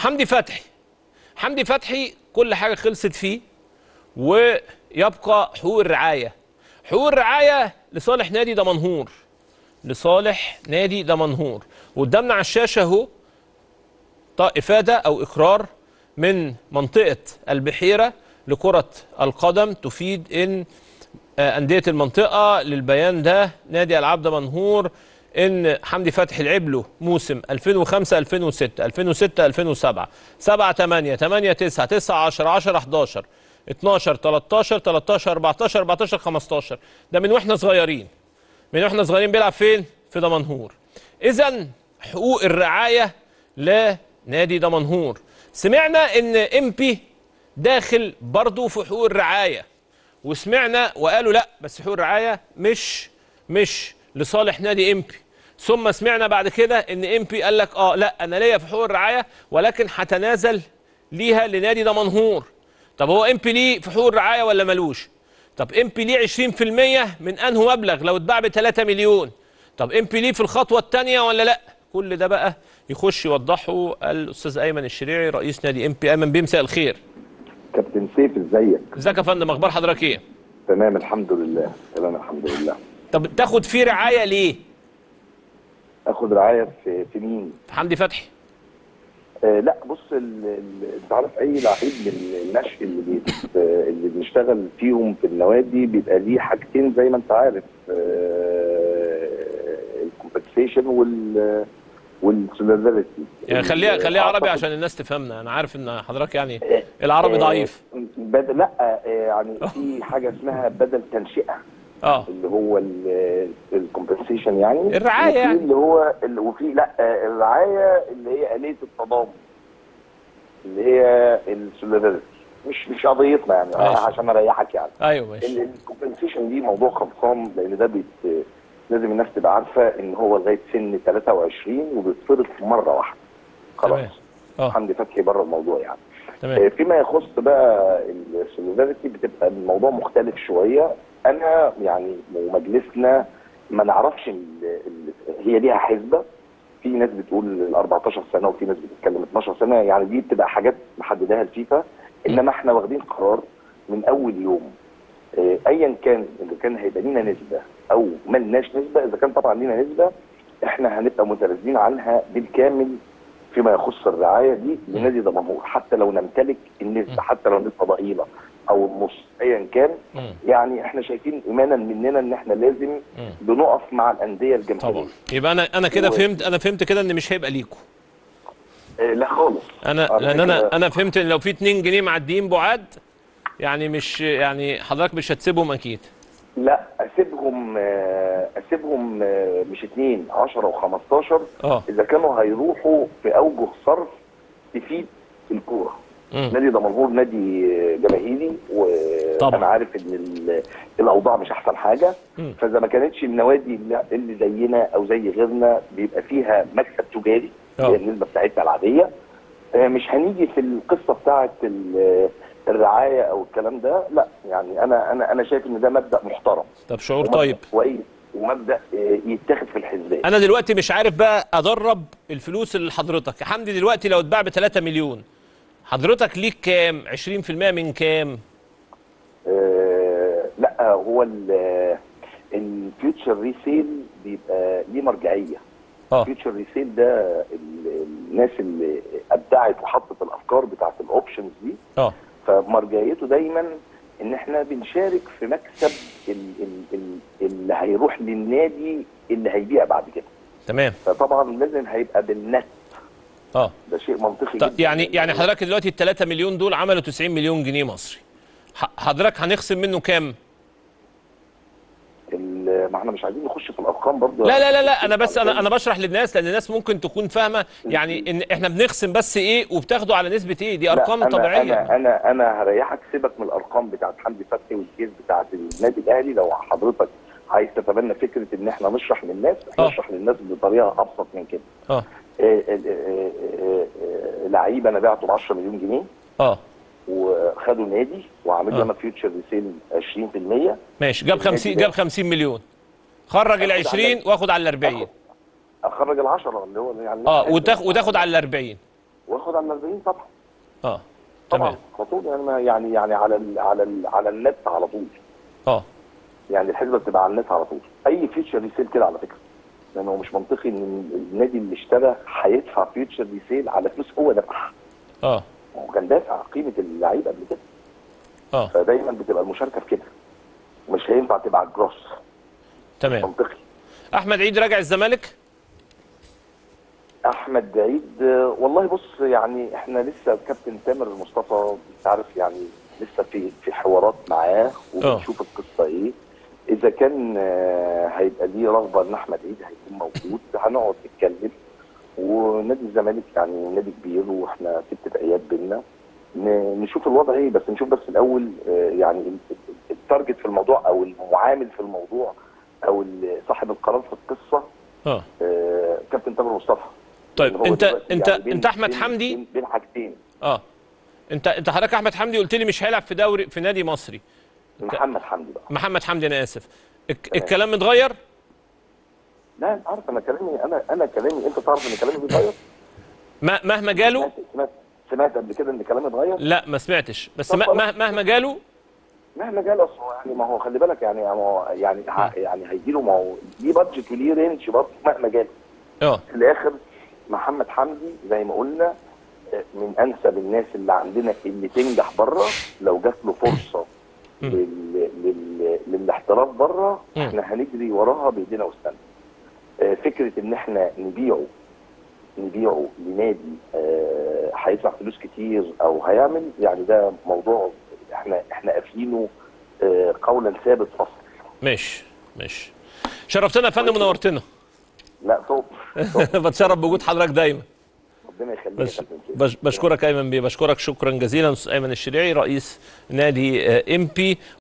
حمدي فتحي حمدي فتحي كل حاجه خلصت فيه ويبقى حقوق الرعايه حقوق الرعايه لصالح نادي دمنهور لصالح نادي دمنهور قدامنا على الشاشه اهو افاده او اقرار من منطقه البحيره لكره القدم تفيد ان آه، انديه المنطقه للبيان ده نادي العاب دمنهور ان حمدي فتحي لعب له موسم 2005 2006 2006 2007 7 8 8 9 9 10 10 11 12 13 13 14 14 15 ده من واحنا صغيرين من واحنا صغيرين بيلعب فين؟ في دمنهور. اذا حقوق الرعايه لنادي دمنهور. سمعنا ان ام بي داخل برضه في حقوق الرعايه وسمعنا وقالوا لا بس حقوق الرعايه مش مش لصالح نادي ام بي. ثم سمعنا بعد كده ان ام بي قال لك اه لا انا ليا في حقوق الرعايه ولكن هتنازل ليها لنادي دمنهور. طب هو ام بي ليه في حقوق الرعايه ولا ملوش؟ طب ام بي ليه 20% من انه مبلغ لو اتباع ب 3 مليون طب ام بي ليه في الخطوه الثانيه ولا لا كل ده بقى يخش يوضحه الاستاذ ايمن الشريعي رئيس نادي ام بي ايمن بيه مساء الخير كابتن سيف ازيك؟ ازيك يا فندم اخبار حضرتك ايه تمام الحمد لله تمام الحمد لله طب تاخد فيه رعايه ليه اخد رعايه في في مين؟ في حمدي فتحي آه لا بص ال- ال- انت عارف اي لعيب من النشء اللي بيت آه، اللي بنشتغل فيهم في النوادي بيبقى ليه حاجتين زي ما انت عارف الكومبنسيشن وال والسوليداريتي يعني خليها خليها عربي عشان الناس تفهمنا انا عارف ان حضرتك يعني العربي ضعيف بدل لا آه، يعني في حاجه اسمها بدل تنشئه اه اللي هو الكومبنسيشن يعني الرعاية وفي يعني. اللي هو ال- وفي لا آه، الرعايه اللي هي آلية التضامن اللي هي السوليداريتي مش مش قضيتنا يعني ماشي. عشان اريحك يعني ايوه ماشي الكومبنسيشن دي موضوع خلصان لان ده بيت لازم الناس تبقى عارفه ان هو لغايه سن 23 وبيتصرف مره واحده خلاص تمام. اه حمدي فتحي بره الموضوع يعني تمام آه، فيما يخص بقى السوليداريتي بتبقى الموضوع مختلف شويه انا يعني ومجلسنا ما نعرفش ال ال هي ليها حسبه في ناس بتقول ال 14 سنه وفي ناس بتتكلم 12 سنه يعني دي بتبقى حاجات محددها الفيفا انما احنا واخدين قرار من اول يوم آه، ايا كان اذا كان هيبقى لينا نسبه او ملناش نسبه اذا كان طبعا لينا نسبه احنا هنبقى متنازلين عنها بالكامل فيما يخص الرعايه دي لنادي دمنهور حتى لو نمتلك النسبه حتى لو نسبه ضئيله او النص ايا كان مم. يعني احنا شايفين ايمانا مننا ان احنا لازم مم. بنقف مع الانديه الجماهيريه طبعا يبقى انا انا كده هو- فهمت انا فهمت كده ان مش هيبقى ليكوا آه لا خالص انا على لان انا فكرة- انا فهمت ان لو في 2 جنيه معديين بعاد يعني مش يعني حضرتك مش هتسيبهم اكيد لا اسيبهم آه، اسيبهم آه، مش اتنين 10 و15 اه اذا كانوا هيروحوا في اوجه صرف تفيد الكوره مم. نادي دمنهور نادي جماهيري طبعا. وانا عارف ان ال- الاوضاع مش احسن حاجه مم. فاذا ما كانتش النوادي اللي- اللي زينا او زي غيرنا بيبقى فيها مكسب تجاري آه. هي النسبه بتاعتنا العاديه آه، مش هنيجي في القصه بتاعت ال- الرعايه او الكلام ده لا يعني انا انا انا شايف ان ده مبدا محترم طب شعور ومبدأ طيب كويس ومبدا آه، يتاخد في الحسبان انا دلوقتي مش عارف بقى ادرب الفلوس اللي لحضرتك يا حمدي دلوقتي لو اتباع ب 3 مليون حضرتك ليك كام 20% من كام آه، لا هو الفيوتشر ريسيل بيبقى ليه مرجعيه اه الفيوتشر ريسيل ده ال- الناس اللي ابدعت وحطت الافكار بتاعت الاوبشنز دي اه فمرجعيته دايما ان احنا بنشارك في مكسب ال- ال- ال- اللي هيروح للنادي اللي هيبيع بعد كده تمام فطبعا لازم هيبقى بالنت اه ده شيء منطقي طب جدا يعني يعني حضرتك دلوقتي ال 3 مليون دول عملوا 90 مليون جنيه مصري ح- حضرتك هنخصم منه كام ال- ما احنا مش عايزين نخش في الارقام برضه لا لا لا لا انا بس انا انا بشرح للناس لان الناس ممكن تكون فاهمه يعني ان احنا بنخصم بس ايه وبتاخدوا على نسبه ايه دي لا، ارقام أنا طبيعيه انا انا انا هريحك سيبك من الارقام بتاعت حمدي فتحي والكيس بتاعت النادي الاهلي لو حضرتك عايز تتبنى فكره ان احنا نشرح للناس آه. نشرح للناس بطريقه ابسط من كده اه آه، آه، آه، آه، آه، لعيب انا بعته ب 10 مليون جنيه اه وخدوا نادي وعامل آه. له انا فيوتشر ريسيل 20% ماشي جاب 50 جاب 50 مليون خرج ال 20 واخد على ال 40 اخرج ال 10 اللي هو يعني اه وتاخد وتاخد على ال 40 واخد بياخد على ال 40 طبعا اه طبعا تمام على طول يعني ما- يعني يعني على ال على ال على النت على طول اه يعني الحسبه بتبقى على النت على طول اي فيوتشر ريسيل كده على فكره لانه هو مش منطقي ان النادي اللي اشترى هيدفع فيوتشر ريسيل على فلوس هو دفعها اه هو كان دافع قيمه اللعيب قبل كده اه فدايما بتبقى المشاركه في كده مش هينفع تبقى على الجروس تمام منطقي احمد عيد راجع الزمالك احمد عيد آه، والله بص يعني احنا لسه كابتن تامر مصطفى انت عارف يعني لسه في في حوارات معاه وبنشوف القصه ايه اذا كان آه، هيبقى ليه رغبه ان احمد عيد هيكون موجود هنقعد نتكلم ونادي الزمالك يعني نادي كبير واحنا في اتفاقيات بينا ن- نشوف الوضع ايه بس نشوف بس الاول آه، يعني ال- ال- التارجت في الموضوع او المعامل في الموضوع او ال- صاحب القرار في القصه اه آه، كابتن تامر مصطفى طيب لأن هو انت دلوقتي انت يعني بين- انت احمد بين- حمدي بين- بين حاجتين اه انت انت حضرتك احمد حمدي قلت لي مش هيلعب في دوري في نادي مصري محمد حمدي بقى محمد حمدي انا اسف الك- تمام. الكلام متغير لا انت عارف انا كلامي انا انا كلامي انت تعرف ان كلامي بيتغير ما- مهما جاله سمعت سمعت سمعت قبل كده ان كلامي اتغير لا ما سمعتش بس طب ما- خلاص. مه- مهما جاله مهما جال اصل هو يعني ما هو خلي بالك يعني ما هو يعني ه- يعني هيجي له ما هو ليه بادجت وليه رينج برضه مهما جال اه في الاخر محمد حمدي زي ما قلنا آه، من انسب الناس اللي عندنا اللي تنجح بره لو جات له فرصه مم. لل... لل... للاحتراف بره مم. احنا هنجري وراها بايدينا واسناننا آه، فكره ان احنا نبيعه نبيعه لنادي آه، هيدفع فلوس كتير او هيعمل يعني ده موضوع احنا احنا قافلينه آه، قولا ثابت فصل ماشي ماشي شرفتنا يا فندم ونورتنا لا صوت صوت. بتشرف بوجود حضرتك دايما ربنا يخليك يا بش كابتن سيف. بش بشكرك ايمن بيه بشكرك شكرا جزيلا استاذ ايمن الشريعي رئيس نادي آه، امبي